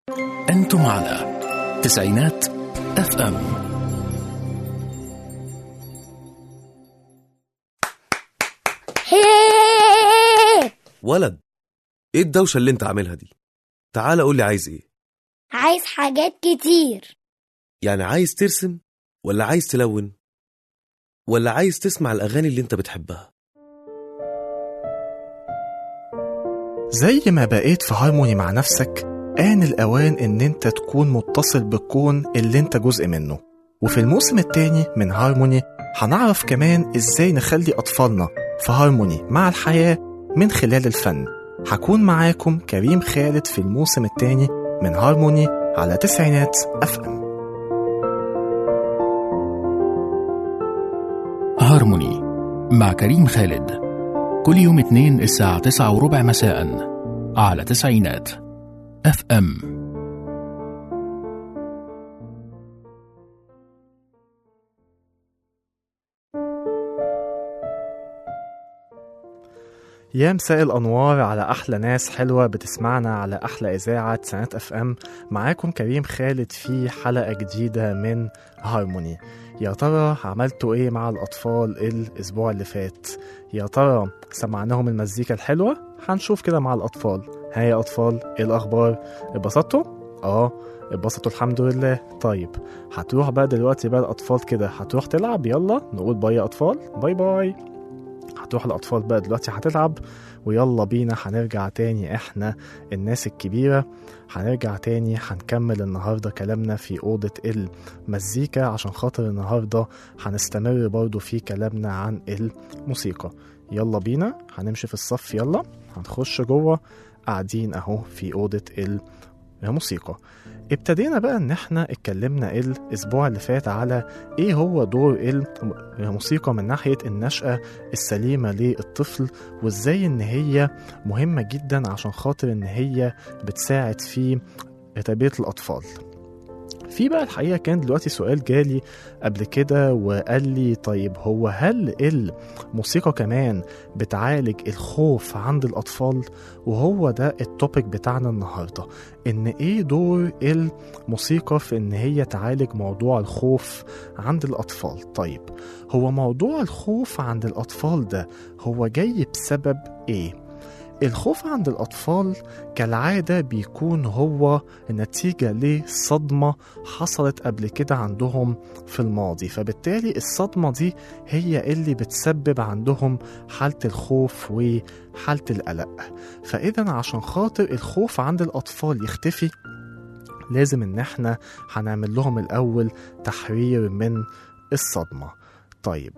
أنتم على تسعينات اف ام ولد ايه الدوشة اللي انت عاملها دي تعال قول لي عايز ايه عايز حاجات كتير يعني عايز ترسم ولا عايز تلون ولا عايز تسمع الأغاني اللي انت بتحبها زي ما بقيت في هارموني مع نفسك آن الأوان إن أنت تكون متصل بالكون اللي أنت جزء منه وفي الموسم التاني من هارموني هنعرف كمان إزاي نخلي أطفالنا في هارموني مع الحياة من خلال الفن هكون معاكم كريم خالد في الموسم التاني من هارموني على تسعينات أف أم هارموني مع كريم خالد كل يوم اثنين الساعة تسعة وربع مساء على تسعينات اف ام يا مساء الأنوار على أحلى ناس حلوة بتسمعنا على أحلى إذاعة سنات أف أم معاكم كريم خالد في حلقة جديدة من هارموني يا ترى عملتوا إيه مع الأطفال الأسبوع اللي فات يا ترى سمعناهم المزيكا الحلوة هنشوف كده مع الأطفال ها يا أطفال إيه الأخبار اتبسطتوا؟ آه اتبسطوا الحمد لله طيب هتروح بقى دلوقتي بقى الأطفال كده هتروح تلعب يلا نقول باي يا أطفال باي باي هتروح الأطفال بقى دلوقتي هتلعب ويلا بينا هنرجع تاني احنا الناس الكبيرة هنرجع تاني هنكمل النهاردة كلامنا في أوضة المزيكا عشان خاطر النهاردة هنستمر برضو في كلامنا عن الموسيقى يلا بينا هنمشي في الصف يلا هنخش جوه قاعدين اهو في أوضة الموسيقى ابتدينا بقى ان احنا اتكلمنا الاسبوع اللي فات على ايه هو دور الموسيقى من ناحية النشأة السليمة للطفل وازاي ان هي مهمة جدا عشان خاطر ان هي بتساعد في تربية الاطفال في بقى الحقيقة كان دلوقتي سؤال جالي قبل كده وقال لي طيب هو هل الموسيقى كمان بتعالج الخوف عند الأطفال وهو ده التوبيك بتاعنا النهاردة إن إيه دور الموسيقى في إن هي تعالج موضوع الخوف عند الأطفال طيب هو موضوع الخوف عند الأطفال ده هو جاي بسبب إيه؟ الخوف عند الأطفال كالعادة بيكون هو نتيجة لصدمة حصلت قبل كده عندهم في الماضي فبالتالي الصدمة دي هي اللي بتسبب عندهم حالة الخوف وحالة القلق فإذا عشان خاطر الخوف عند الأطفال يختفي لازم إن احنا هنعمل لهم الأول تحرير من الصدمة طيب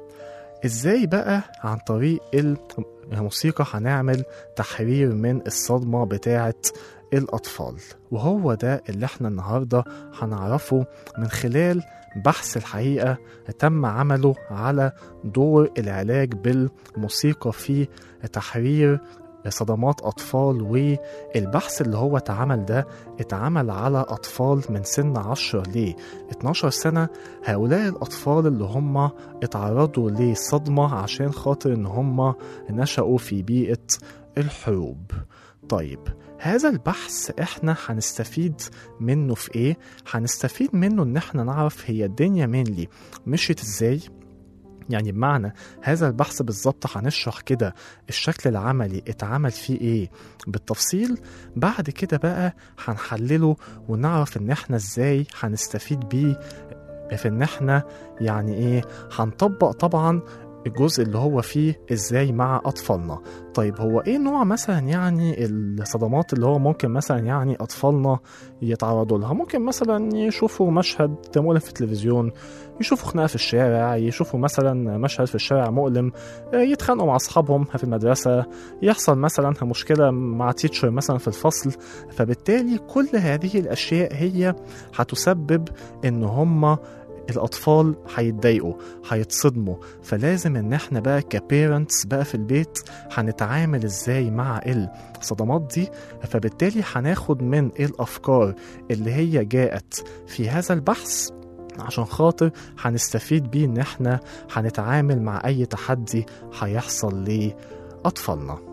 ازاي بقى عن طريق الموسيقى هنعمل تحرير من الصدمة بتاعة الأطفال وهو ده اللي احنا النهاردة هنعرفه من خلال بحث الحقيقة تم عمله على دور العلاج بالموسيقى في تحرير صدمات أطفال والبحث اللي هو اتعمل ده اتعمل على أطفال من سن 10 ل 12 سنة هؤلاء الأطفال اللي هم اتعرضوا لصدمة عشان خاطر إن هم نشأوا في بيئة الحروب طيب هذا البحث احنا هنستفيد منه في ايه؟ هنستفيد منه ان احنا نعرف هي الدنيا مينلي مشيت ازاي يعني بمعنى هذا البحث بالظبط هنشرح كده الشكل العملي اتعمل فيه ايه بالتفصيل بعد كده بقى هنحلله ونعرف ان احنا ازاي هنستفيد بيه في ان احنا يعني ايه هنطبق طبعا الجزء اللي هو فيه ازاي مع اطفالنا طيب هو ايه نوع مثلا يعني الصدمات اللي هو ممكن مثلا يعني اطفالنا يتعرضوا لها ممكن مثلا يشوفوا مشهد مؤلم في التلفزيون يشوفوا خناقه في الشارع يشوفوا مثلا مشهد في الشارع مؤلم يتخانقوا مع اصحابهم في المدرسه يحصل مثلا مشكله مع تيتشر مثلا في الفصل فبالتالي كل هذه الاشياء هي هتسبب ان هم الاطفال هيتضايقوا هيتصدموا فلازم ان احنا بقى كبيرنتس بقى في البيت هنتعامل ازاي مع الصدمات دي فبالتالي هناخد من الافكار اللي هي جاءت في هذا البحث عشان خاطر هنستفيد بيه ان احنا هنتعامل مع اي تحدي هيحصل لاطفالنا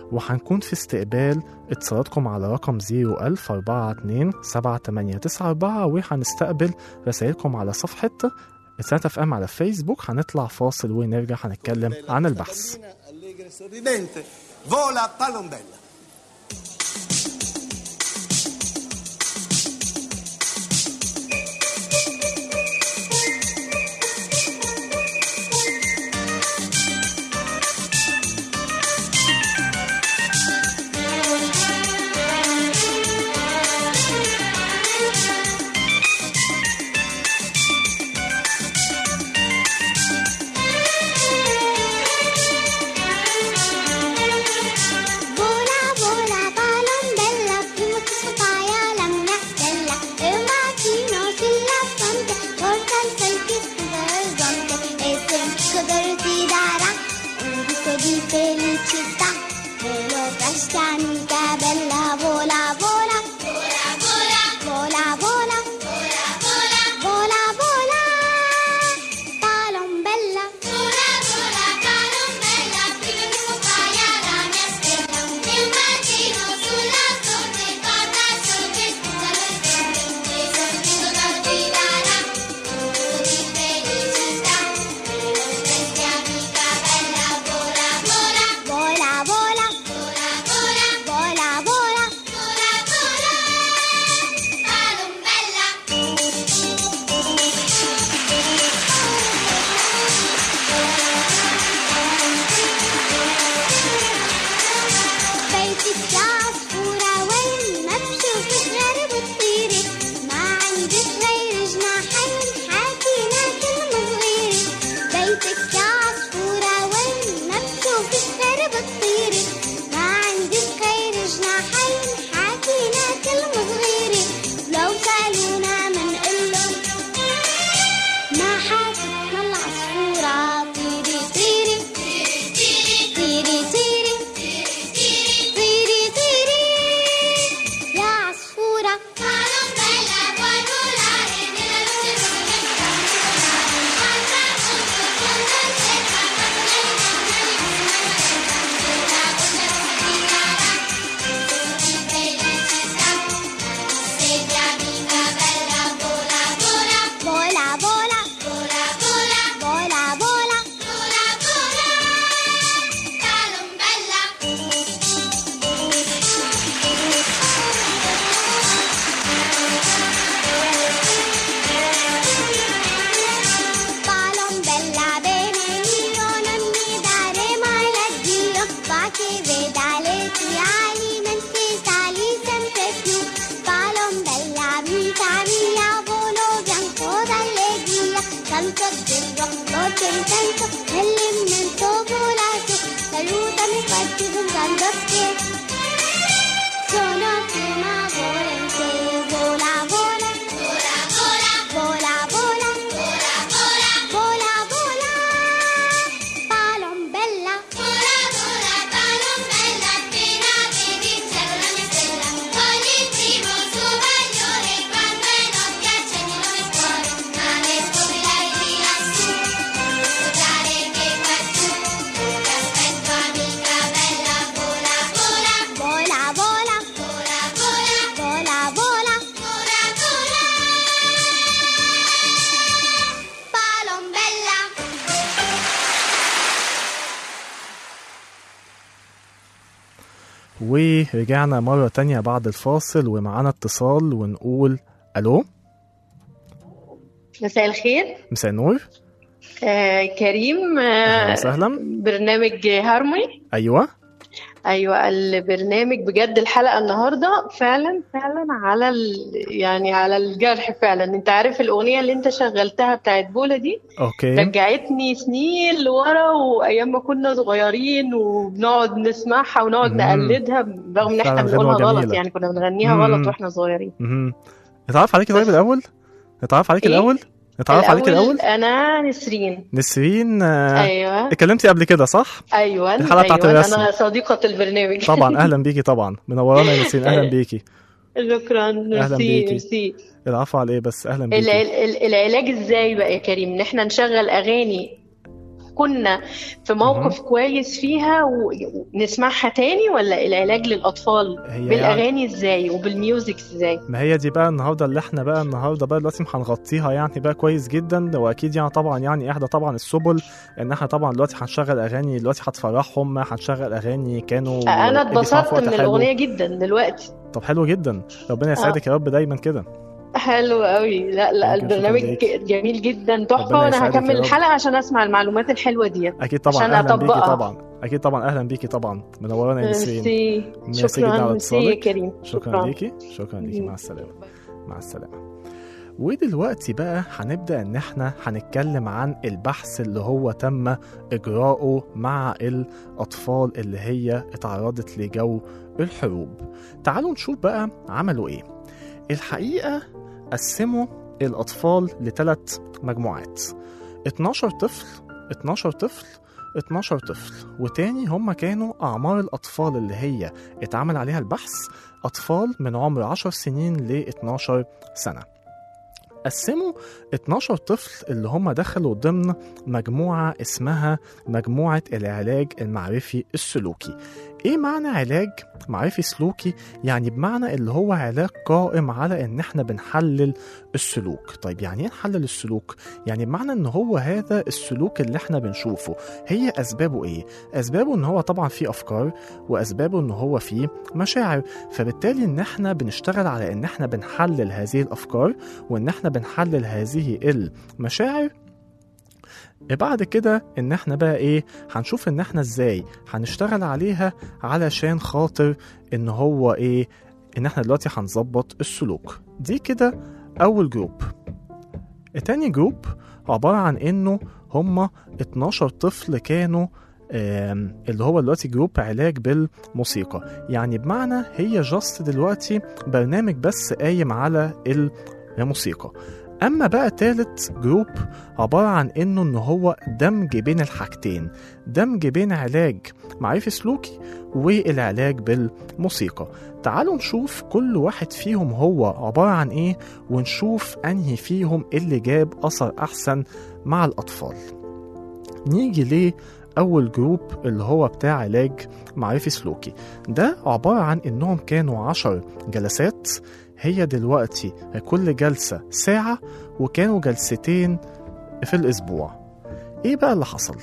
وهنكون في استقبال اتصالاتكم على رقم 01000 42 7894 وهنستقبل رسائلكم على صفحة سنة اف ام على فيسبوك هنطلع فاصل ونرجع هنتكلم عن البحث Allegre e sorridente, vola palombella. Vola, vola, palombella, prima che scompaia la mia stella. E un bacino sulla fronte, porta il sol che scusa l'orizzonte. E se un picco d'oro ti darà un gusto di felicità. Ve lo presti amica bella, vola, vola. Vola, vola. Vola, vola. Vola, vola. Vola, vola. Palombella. Vola, vola, palombella, prima che scompaia la mia stella. E un bacino sulla fronte, porta il sol che scusa l'orizzonte. E se un picco d'oro ti darà un gusto di felicità. Ve lo presti amica bella, vola, vola. Vola, vola. Vola, vola. Vola, vola. Vola, vola. Palombella. بيتك يا عصفورة وين ما بشوفك غير بتطيري ما عندك غير جناحين حاكينا كلمة صغيرة بيتك يا عصفورة وين ما بشوفك غير بتطيري ما عندك غير جناحين حاكينا كلمة صغيرة لو سألونا منقلن ما حاكتنا العصفورة طيري طيري طيري طيري طيري طيري يا عصفورة Palombella puoi volare nella luce come Alza molto con dolcezza quando la Vola, vola, vola, vola, vola, vola, vola, vola, palombella. Palombella bene io non mi dare mai l'addio fa che veda le tue ali mentre sali sempre più Palombella amica mia volo bianco d'allegria tanto azzurro dolce intenso nell'immenso volato salutami forte pensando che sono prima volente vola vola vola vola vola vola vola vola palombella vola vola palombella appena vedi in cielo la mia stella cogli il primo suo bagliore quando è notte accendi il cuore ma ne scoprirai di lassù scoprire che qua giù ti aspetto amica bella vola vola vola vola vola vola vola vola vola vola palombella ورجعنا مرة تانية بعد الفاصل ومعانا اتصال ونقول ألو مساء الخير مساء النور آه كريم أهلا آه وسهلا برنامج هارموني أيوة ايوه البرنامج بجد الحلقه النهارده فعلا فعلا على ال... يعني على الجرح فعلا انت عارف الاغنيه اللي انت شغلتها بتاعت بولا دي أوكي رجعتني سنين لورا وايام ما كنا صغيرين وبنقعد نسمعها ونقعد مم. نقلدها رغم ان احنا فعلا بنقولها غنوة غلط جميلة. يعني كنا بنغنيها مم. غلط واحنا صغيرين مهم. نتعرف عليك طيب بس- الأول نتعرف عليك إيه؟ الأول نتعرف عليك الأول انا نسرين نسرين آه، ايوه اتكلمتي قبل كده صح؟ ايوه الحلقة بتاعت ايوه الرسم. انا صديقه البرنامج طبعا أهلا بيكي طبعا منورانا يا نسرين أهلا بيكي شكرا ميرسي بيكي. ميرسي العفو على إيه بس أهلا ال- بيكي ال- ال- العلاج ازاي بقى يا كريم ان احنا نشغل اغاني كنا في موقف كويس فيها و- ونسمعها تاني ولا العلاج للأطفال هي يعني بالأغاني ازاي وبالميوزك ازاي ما هي دي بقى النهارده اللي احنا بقى النهارده بقى دلوقتي هنغطيها يعني بقى كويس جدا واكيد يعني طبعا يعني احدى طبعا السبل ان احنا طبعا دلوقتي هنشغل اغاني دلوقتي هتفرحهم هنشغل اغاني كانوا أنا بيسمعوا في اتبسطت وقت من حلو. الأغنية جدا دلوقتي طب حلو جدا ربنا يسعدك يا رب دايما كده حلو قوي لا لا شكراً البرنامج ليك. جميل جدا تحفة ربنا وأنا يسعدك يا هكمل رب. الحلقة عشان أسمع المعلومات الحلوة دي اكيد طبعا عشان اهلا بيكي أطبقها. طبعا اكيد طبعا اهلا بيكي طبعا منورانا يا نسرين ميرسي ميرسي جدا شكرا على ميرسي يا اتصالك. كريم شكرا ليكي شكرا ليكي مع السلامه مع السلامه ودلوقتي بقى هنبدأ إن إحنا هنتكلم عن البحث اللي هو تم إجراؤه مع الأطفال اللي هي اتعرضت لجو الحروب تعالوا نشوف بقى عملوا إيه الحقيقة قسموا الأطفال لثلاث مجموعات 12 طفل 12 طفل 12 طفل وتاني هم كانوا أعمار الأطفال اللي هي اتعمل عليها البحث أطفال من عمر 10 سنين ل 12 سنة قسموا 12 طفل اللي هم دخلوا ضمن مجموعة اسمها مجموعة العلاج المعرفي السلوكي ايه معنى علاج معرفي سلوكي يعني بمعنى اللي هو علاج قائم على ان احنا بنحلل السلوك طيب يعني ايه نحلل السلوك يعني بمعنى ان هو هذا السلوك اللي احنا بنشوفه هي اسبابه ايه اسبابه ان هو طبعا فيه افكار واسبابه ان هو فيه مشاعر فبالتالي ان احنا بنشتغل على ان احنا بنحلل هذه الافكار وان احنا بنحلل هذه المشاعر بعد كده ان احنا بقى ايه هنشوف ان احنا ازاي هنشتغل عليها علشان خاطر ان هو ايه ان احنا دلوقتي هنظبط السلوك دي كده اول جروب تاني جروب عبارة عن انه هما 12 طفل كانوا آم، اللي هو دلوقتي جروب علاج بالموسيقى يعني بمعنى هي جاست دلوقتي برنامج بس قايم على الموسيقى اما بقى تالت جروب عبارة عن انه ان هو دمج بين الحاجتين دمج بين علاج معرفي سلوكي والعلاج بالموسيقى تعالوا نشوف كل واحد فيهم هو عبارة عن ايه ونشوف انهي فيهم اللي جاب اثر احسن مع الاطفال نيجي ليه أول جروب اللي هو بتاع علاج معرفي سلوكي ده عبارة عن إنهم كانوا عشر جلسات هي دلوقتي كل جلسة ساعة وكانوا جلستين في الأسبوع إيه بقى اللي حصل؟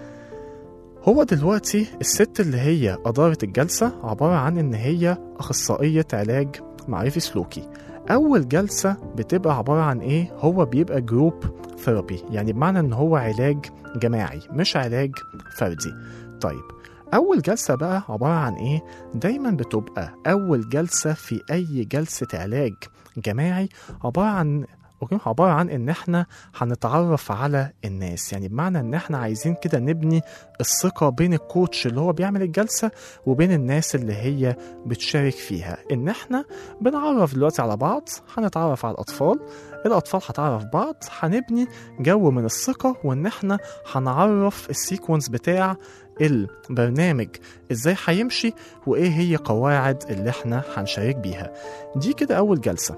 هو دلوقتي الست اللي هي أدارت الجلسة عبارة عن إن هي أخصائية علاج معرفي سلوكي أول جلسة بتبقى عبارة عن إيه؟ هو بيبقى جروب ثيرابي يعني بمعنى إن هو علاج جماعي مش علاج فردي طيب أول جلسة بقى عبارة عن إيه؟ دايما بتبقى أول جلسة في أي جلسة علاج جماعي عبارة عن أوكي؟ عبارة عن إن إحنا هنتعرف على الناس يعني بمعنى إن إحنا عايزين كده نبني الثقة بين الكوتش اللي هو بيعمل الجلسة وبين الناس اللي هي بتشارك فيها إن إحنا بنعرف دلوقتي على بعض هنتعرف على الأطفال الأطفال هتعرف بعض هنبني جو من الثقة وإن إحنا هنعرف السيكونس بتاع البرنامج ازاي هيمشي وايه هي قواعد اللي احنا هنشارك بيها دي كده اول جلسة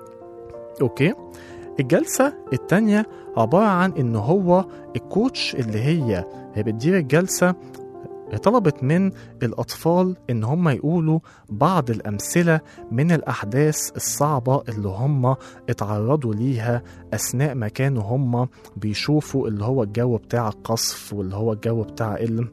اوكي الجلسة التانية عبارة عن ان هو الكوتش اللي هي هي بتدير الجلسة طلبت من الأطفال إن هم يقولوا بعض الأمثلة من الأحداث الصعبة اللي هم اتعرضوا ليها أثناء ما كانوا هم بيشوفوا اللي هو الجو بتاع القصف واللي هو الجو بتاع ال-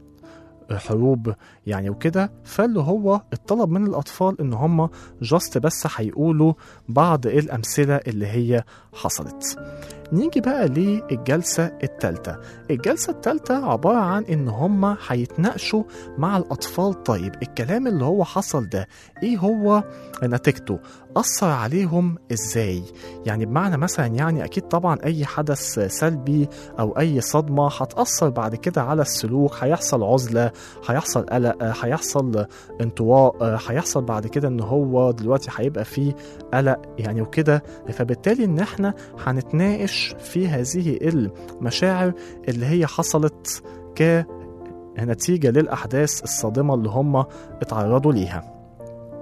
حروب يعني وكده فاللي هو اتطلب من الأطفال إن هم جاست بس هيقولوا بعض الأمثلة اللي هي حصلت نيجي بقى للجلسة التالتة الجلسة التالتة عبارة عن إن هما هيتناقشوا مع الأطفال طيب الكلام اللي هو حصل ده إيه هو نتيجته أثر عليهم إزاي يعني بمعنى مثلا يعني أكيد طبعا أي حدث سلبي أو أي صدمة هتأثر بعد كده على السلوك هيحصل عزلة هيحصل قلق هيحصل انطواء هيحصل بعد كده إن هو دلوقتي هيبقى فيه قلق يعني وكده فبالتالي إن إحنا هنتناقش في هذه المشاعر اللي هي حصلت كنتيجة للأحداث الصادمة اللي هم اتعرضوا ليها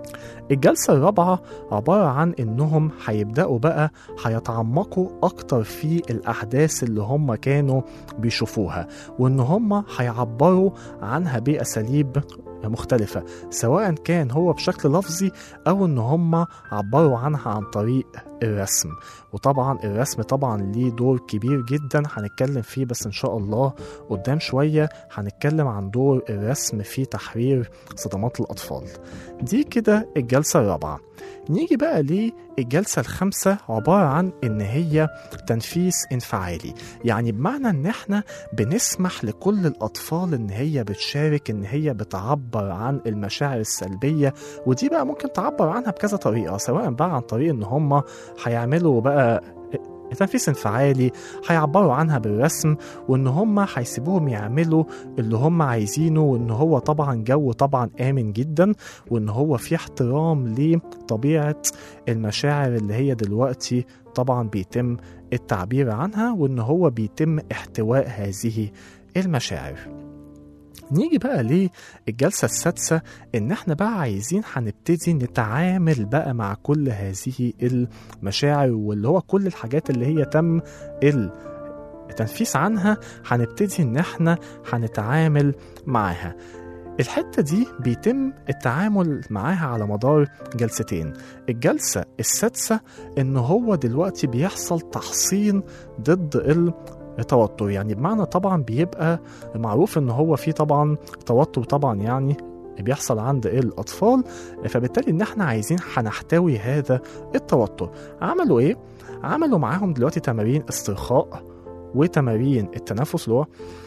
الجلسة الرابعة عبارة عن إنهم هيبدأوا بقى هيتعمقوا أكتر في الأحداث اللي هم كانوا بيشوفوها وإن هم هيعبروا عنها بأساليب مختلفة سواء كان هو بشكل لفظي أو إن هم عبروا عنها عن طريق الرسم وطبعا الرسم طبعا ليه دور كبير جدا هنتكلم فيه بس إن شاء الله قدام شوية هنتكلم عن دور الرسم في تحرير صدمات الأطفال دي كده الجلسة الرابعة نيجي بقى للجلسة الخامسة عبارة عن إن هي تنفيذ انفعالي يعني بمعنى إن إحنا بنسمح لكل الأطفال إن هي بتشارك إن هي بتعبر عن المشاعر السلبية ودي بقى ممكن تعبر عنها بكذا طريقة سواء بقى عن طريق إن هم هيعملوا بقى تنفيذ انفعالي هيعبروا عنها بالرسم وان هم هيسيبوهم يعملوا اللي هم عايزينه وان هو طبعا جو طبعا امن جدا وان هو في احترام لطبيعه المشاعر اللي هي دلوقتي طبعا بيتم التعبير عنها وان هو بيتم احتواء هذه المشاعر نيجي بقى للجلسة السادسة إن إحنا بقى عايزين هنبتدي نتعامل بقى مع كل هذه المشاعر واللي هو كل الحاجات اللي هي تم التنفيس عنها هنبتدي إن إحنا هنتعامل معاها الحتة دي بيتم التعامل معاها على مدار جلستين الجلسة السادسة إن هو دلوقتي بيحصل تحصين ضد ال توتر يعني بمعنى طبعا بيبقى معروف ان هو في طبعا توتر طبعا يعني بيحصل عند الاطفال فبالتالي ان احنا عايزين هنحتوي هذا التوتر عملوا ايه عملوا معاهم دلوقتي تمارين استرخاء وتمارين التنفس اللي هو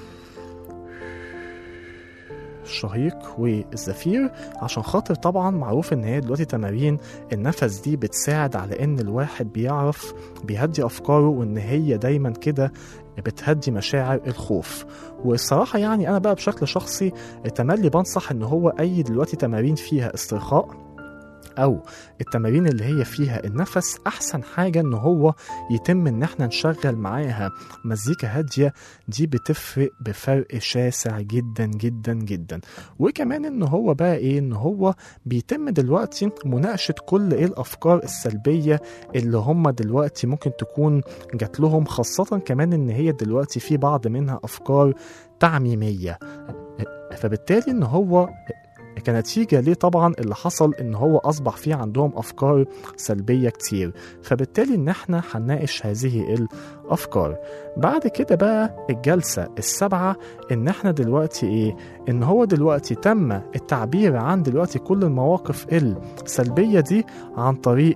الشهيق والزفير عشان خاطر طبعا معروف ان هي دلوقتي تمارين النفس دي بتساعد على ان الواحد بيعرف بيهدي افكاره وان هي دايما كده بتهدي مشاعر الخوف والصراحه يعني انا بقى بشكل شخصي تملي بنصح ان هو اي دلوقتي تمارين فيها استرخاء او التمارين اللي هي فيها النفس احسن حاجه ان هو يتم ان احنا نشغل معاها مزيكا هاديه دي بتفرق بفرق شاسع جدا جدا جدا وكمان ان هو بقى ايه ان هو بيتم دلوقتي مناقشه كل ايه الافكار السلبيه اللي هم دلوقتي ممكن تكون جات لهم خاصه كمان ان هي دلوقتي في بعض منها افكار تعميميه فبالتالي ان هو كنتيجة ليه طبعا اللي حصل ان هو اصبح فيه عندهم افكار سلبية كتير فبالتالي ان احنا هنناقش هذه الافكار بعد كده بقى الجلسة السابعة ان احنا دلوقتي ايه ان هو دلوقتي تم التعبير عن دلوقتي كل المواقف السلبية دي عن طريق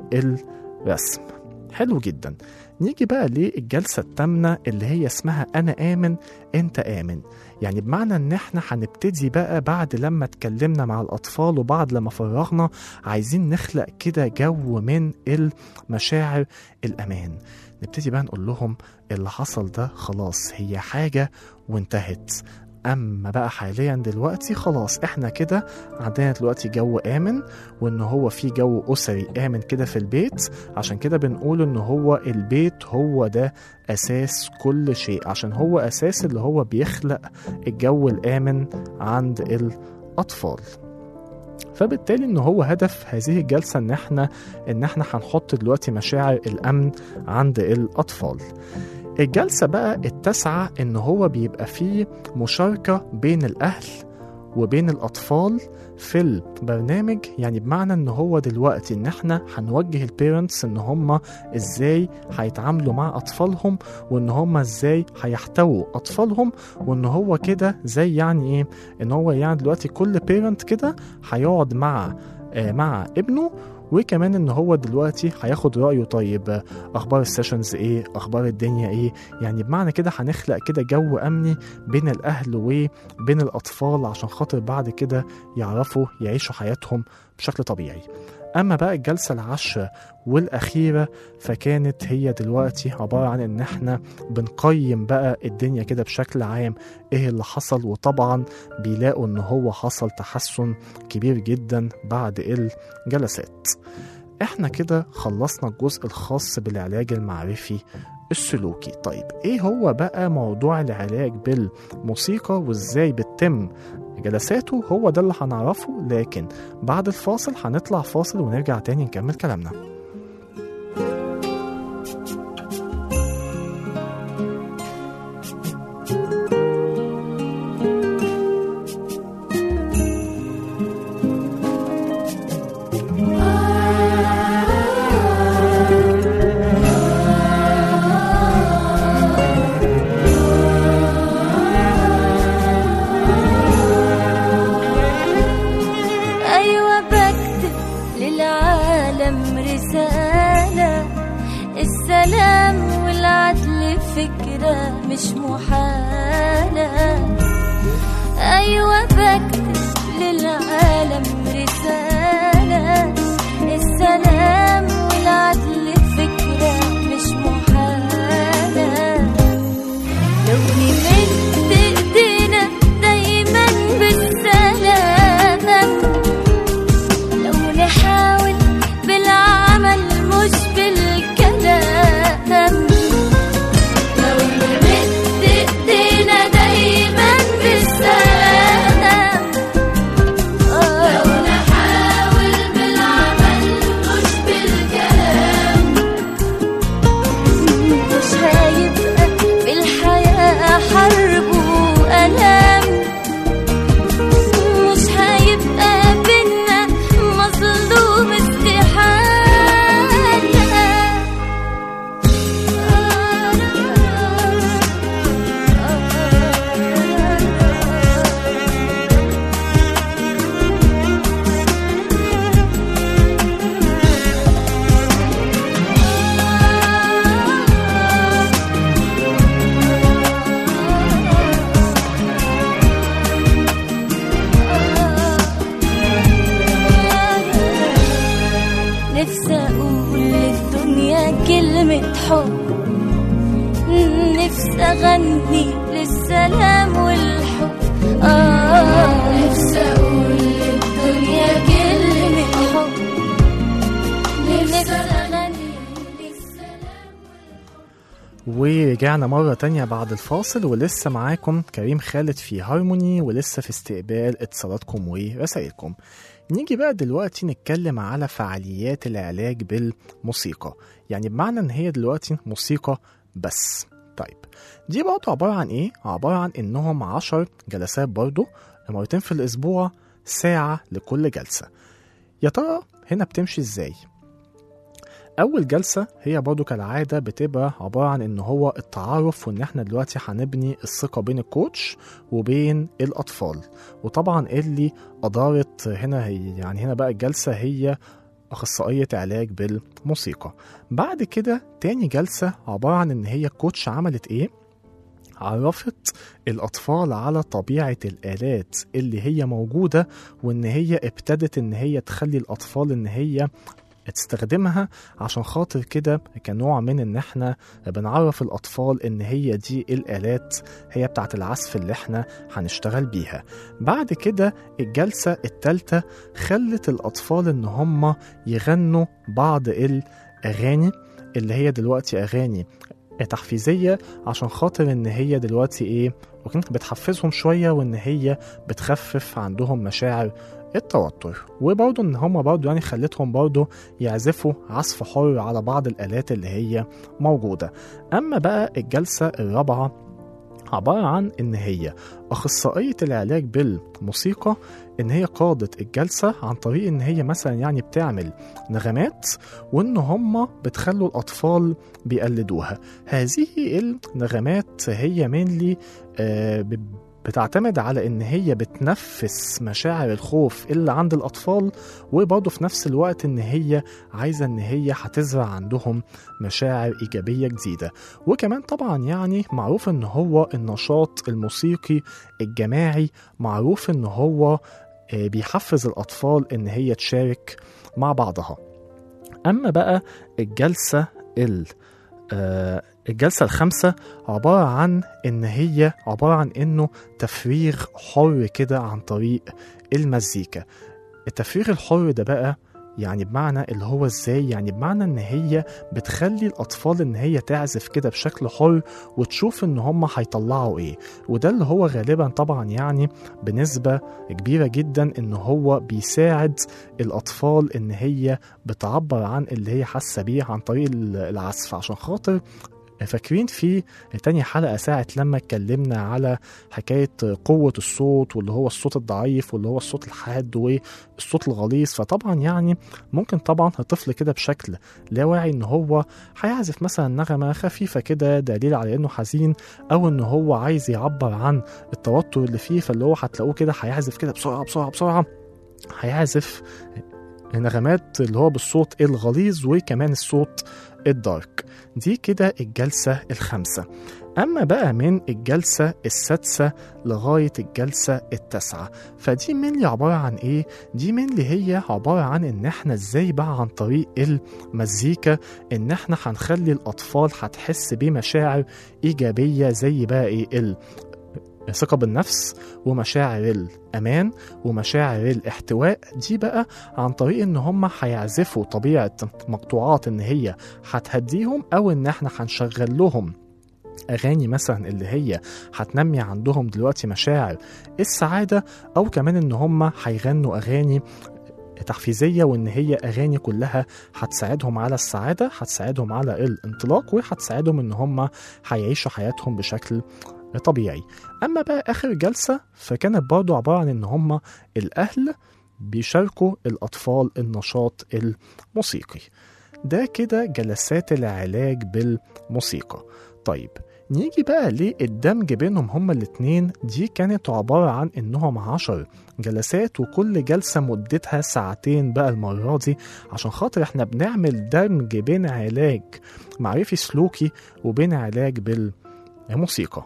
الرسم حلو جدا نيجي بقى للجلسة الثامنة اللي هي اسمها أنا آمن أنت آمن يعني بمعنى ان احنا هنبتدي بقى بعد لما اتكلمنا مع الاطفال وبعد لما فرغنا عايزين نخلق كده جو من المشاعر الامان نبتدي بقى نقول لهم اللي حصل ده خلاص هي حاجة وانتهت اما بقى حاليا دلوقتي خلاص احنا كده عندنا دلوقتي جو امن وان هو في جو اسري امن كده في البيت عشان كده بنقول ان هو البيت هو ده اساس كل شيء عشان هو اساس اللي هو بيخلق الجو الامن عند الاطفال فبالتالي ان هو هدف هذه الجلسه ان احنا ان احنا هنحط دلوقتي مشاعر الامن عند الاطفال الجلسة بقى التاسعة إن هو بيبقى فيه مشاركة بين الأهل وبين الأطفال في البرنامج يعني بمعنى إن هو دلوقتي إن إحنا هنوجه البيرنتس إن هم إزاي هيتعاملوا مع أطفالهم وإن هم إزاي هيحتووا أطفالهم وإن هو كده زي يعني إيه إن هو يعني دلوقتي كل بيرنت كده هيقعد مع آه مع ابنه وكمان ان هو دلوقتي هياخد رايه طيب اخبار السيشنز ايه اخبار الدنيا ايه يعني بمعنى كده هنخلق كده جو امني بين الاهل وبين الاطفال عشان خاطر بعد كده يعرفوا يعيشوا حياتهم بشكل طبيعي اما بقى الجلسه العاشره والاخيره فكانت هي دلوقتي عباره عن ان احنا بنقيم بقى الدنيا كده بشكل عام ايه اللي حصل وطبعا بيلاقوا ان هو حصل تحسن كبير جدا بعد الجلسات احنا كده خلصنا الجزء الخاص بالعلاج المعرفي السلوكي طيب ايه هو بقى موضوع العلاج بالموسيقى وازاي بتتم جلساته هو ده اللي هنعرفه لكن بعد الفاصل هنطلع فاصل ونرجع تاني نكمل كلامنا أيوة بكتب للعالم رسالة السلام والعدل فكرة مش محالة أيوة بكتب للعالم رسالة السلام والعدل فكرة مش محالة لو نمد ايدينا دايما بالسلام لو نحاول بالعمل مش بالكلام لو نمد ايدينا دايما بالسلام لو نحاول بالعمل مش بالكلام مش هيبقى في الحياة حرب وألام مش هيبقى بينا مظلوم نفسي أقول للدنيا كلمة حب نفسي أغني للسلام والحب آه نفسي أقول للدنيا كلمة حب نفسي أغني للسلام ورجعنا مرة تانية بعد الفاصل ولسه معاكم كريم خالد في هارموني ولسه في استقبال اتصالاتكم ورسائلكم نيجي بقى دلوقتي نتكلم على فعاليات العلاج بالموسيقى يعني بمعنى ان هي دلوقتي موسيقى بس طيب دي برضه عبارة عن ايه؟ عبارة عن انهم عشر جلسات برضه مرتين في الاسبوع ساعة لكل جلسة يا ترى هنا بتمشي ازاي؟ أول جلسة هي برضو كالعادة بتبقى عبارة عن إن هو التعارف وإن إحنا دلوقتي هنبني الثقة بين الكوتش وبين الأطفال وطبعا اللي أدارت هنا هي يعني هنا بقى الجلسة هي أخصائية علاج بالموسيقى بعد كده تاني جلسة عبارة عن إن هي الكوتش عملت إيه عرفت الأطفال على طبيعة الآلات اللي هي موجودة وإن هي ابتدت إن هي تخلي الأطفال إن هي تستخدمها عشان خاطر كده كنوع من ان احنا بنعرف الاطفال ان هي دي الالات هي بتاعت العزف اللي احنا هنشتغل بيها بعد كده الجلسة التالتة خلت الاطفال ان هم يغنوا بعض الاغاني اللي هي دلوقتي اغاني تحفيزية عشان خاطر ان هي دلوقتي ايه وكانت بتحفزهم شوية وان هي بتخفف عندهم مشاعر التوتر وبرضه ان هم برضه يعني خلتهم برضه يعزفوا عزف حر على بعض الالات اللي هي موجوده اما بقى الجلسه الرابعه عبارة عن إن هي أخصائية العلاج بالموسيقى إن هي قادت الجلسة عن طريق إن هي مثلا يعني بتعمل نغمات وإن هم بتخلوا الأطفال بيقلدوها هذه النغمات هي مينلي آه بتعتمد على ان هي بتنفس مشاعر الخوف اللي عند الاطفال وبرضه في نفس الوقت ان هي عايزه ان هي هتزرع عندهم مشاعر ايجابيه جديده وكمان طبعا يعني معروف ان هو النشاط الموسيقي الجماعي معروف ان هو بيحفز الاطفال ان هي تشارك مع بعضها اما بقى الجلسه ال آه الجلسة الخامسة عبارة عن إن هي عبارة عن إنه تفريغ حر كده عن طريق المزيكا التفريغ الحر ده بقى يعني بمعنى اللي هو ازاي يعني بمعنى ان هي بتخلي الاطفال ان هي تعزف كده بشكل حر وتشوف ان هم هيطلعوا ايه وده اللي هو غالبا طبعا يعني بنسبة كبيرة جدا ان هو بيساعد الاطفال ان هي بتعبر عن اللي هي حاسة بيه عن طريق العزف عشان خاطر فاكرين في تاني حلقة ساعة لما اتكلمنا على حكاية قوة الصوت واللي هو الصوت الضعيف واللي هو الصوت الحاد والصوت الغليظ فطبعا يعني ممكن طبعا الطفل كده بشكل لا واعي ان هو هيعزف مثلا نغمة خفيفة كده دليل على انه حزين او ان هو عايز يعبر عن التوتر اللي فيه فاللي هو هتلاقوه كده هيعزف كده بسرعة بسرعة بسرعة هيعزف نغمات اللي هو بالصوت الغليظ وكمان الصوت الدارك دي كده الجلسة الخامسة أما بقى من الجلسة السادسة لغاية الجلسة التاسعة فدي من عبارة عن إيه؟ دي من اللي هي عبارة عن إن إحنا إزاي بقى عن طريق المزيكا إن إحنا هنخلي الأطفال هتحس بمشاعر إيجابية زي بقى إيه ال الثقة بالنفس ومشاعر الأمان ومشاعر الاحتواء دي بقى عن طريق إن هم هيعزفوا طبيعة مقطوعات إن هي هتهديهم أو إن إحنا هنشغل لهم أغاني مثلا اللي هي هتنمي عندهم دلوقتي مشاعر السعادة أو كمان إن هم هيغنوا أغاني تحفيزية وإن هي أغاني كلها هتساعدهم على السعادة هتساعدهم على الانطلاق وهتساعدهم إن هم هيعيشوا حياتهم بشكل طبيعي أما بقى آخر جلسة فكانت برضو عبارة عن إن هم الأهل بيشاركوا الأطفال النشاط الموسيقي ده كده جلسات العلاج بالموسيقى طيب نيجي بقى للدمج بينهم هما الاتنين دي كانت عبارة عن انهم عشر جلسات وكل جلسة مدتها ساعتين بقى المرة دي عشان خاطر احنا بنعمل دمج بين علاج معرفي سلوكي وبين علاج بالموسيقى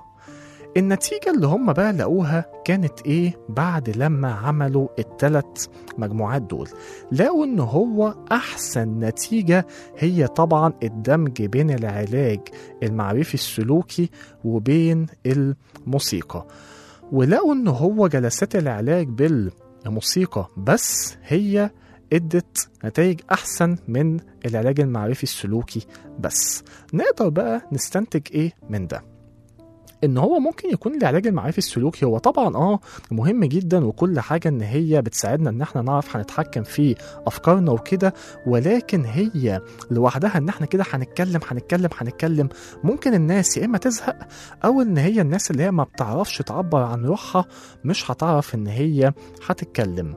النتيجة اللي هم بقى لقوها كانت ايه بعد لما عملوا التلات مجموعات دول لقوا ان هو احسن نتيجة هي طبعا الدمج بين العلاج المعرفي السلوكي وبين الموسيقى ولقوا ان هو جلسات العلاج بالموسيقى بس هي ادت نتائج احسن من العلاج المعرفي السلوكي بس نقدر بقى نستنتج ايه من ده ان هو ممكن يكون العلاج المعرفي السلوكي هو طبعا اه مهم جدا وكل حاجه ان هي بتساعدنا ان احنا نعرف هنتحكم في افكارنا وكده ولكن هي لوحدها ان احنا كده هنتكلم هنتكلم هنتكلم ممكن الناس يا اما تزهق او ان هي الناس اللي هي ما بتعرفش تعبر عن روحها مش هتعرف ان هي هتتكلم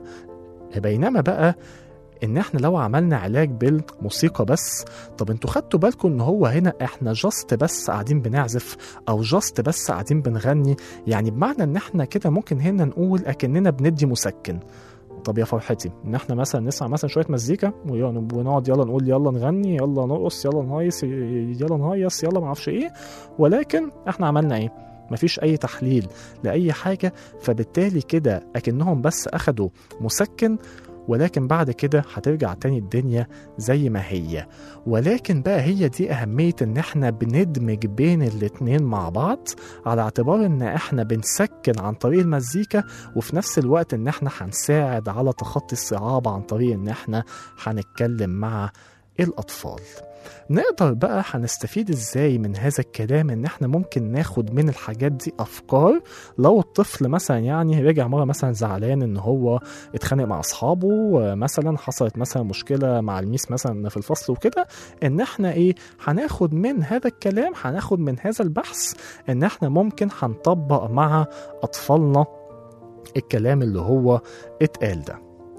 بينما بقى ان احنا لو عملنا علاج بالموسيقى بس طب انتوا خدتوا بالكم ان هو هنا احنا جاست بس قاعدين بنعزف او جاست بس قاعدين بنغني يعني بمعنى ان احنا كده ممكن هنا نقول اكننا بندي مسكن طب يا فرحتي ان احنا مثلا نسمع مثلا شويه مزيكا ونقعد يلا نقول يلا نغني يلا نرقص يلا نهيص يلا نهيص يلا معرفش ايه ولكن احنا عملنا ايه مفيش اي تحليل لاي حاجه فبالتالي كده اكنهم بس اخدوا مسكن ولكن بعد كده هترجع تاني الدنيا زي ما هي ولكن بقى هي دي أهمية إن إحنا بندمج بين الاتنين مع بعض على اعتبار إن إحنا بنسكن عن طريق المزيكا وفي نفس الوقت إن إحنا هنساعد على تخطي الصعاب عن طريق إن إحنا هنتكلم مع الأطفال نقدر بقى هنستفيد ازاي من هذا الكلام ان احنا ممكن ناخد من الحاجات دي افكار لو الطفل مثلا يعني رجع مره مثلا زعلان ان هو اتخانق مع اصحابه مثلا حصلت مثلا مشكله مع الميس مثلا في الفصل وكده ان احنا ايه هناخد من هذا الكلام هناخد من هذا البحث ان احنا ممكن هنطبق مع اطفالنا الكلام اللي هو اتقال ده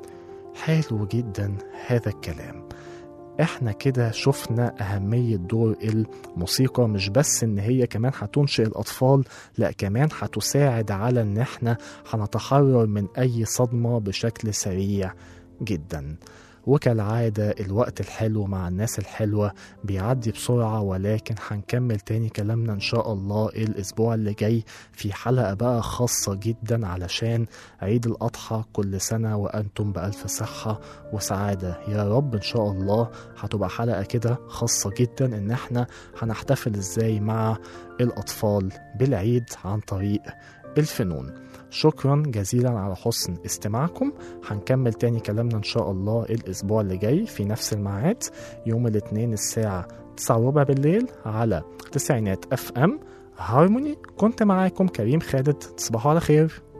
حلو جدا هذا الكلام احنا كده شفنا أهمية دور الموسيقى مش بس إن هي كمان هتنشئ الأطفال لا كمان هتساعد على إن احنا هنتحرر من أي صدمة بشكل سريع جدا وكالعادة الوقت الحلو مع الناس الحلوة بيعدي بسرعة ولكن هنكمل تاني كلامنا إن شاء الله الأسبوع اللي جاي في حلقة بقى خاصة جدا علشان عيد الأضحى كل سنة وأنتم بألف صحة وسعادة يا رب إن شاء الله هتبقى حلقة كده خاصة جدا إن احنا هنحتفل إزاي مع الأطفال بالعيد عن طريق الفنون شكرا جزيلا على حسن استماعكم هنكمل تاني كلامنا إن شاء الله الأسبوع اللي جاي في نفس الميعاد يوم الاثنين الساعة 9 وربع بالليل على تسعينات اف ام هارموني كنت معاكم كريم خالد تصبحوا على خير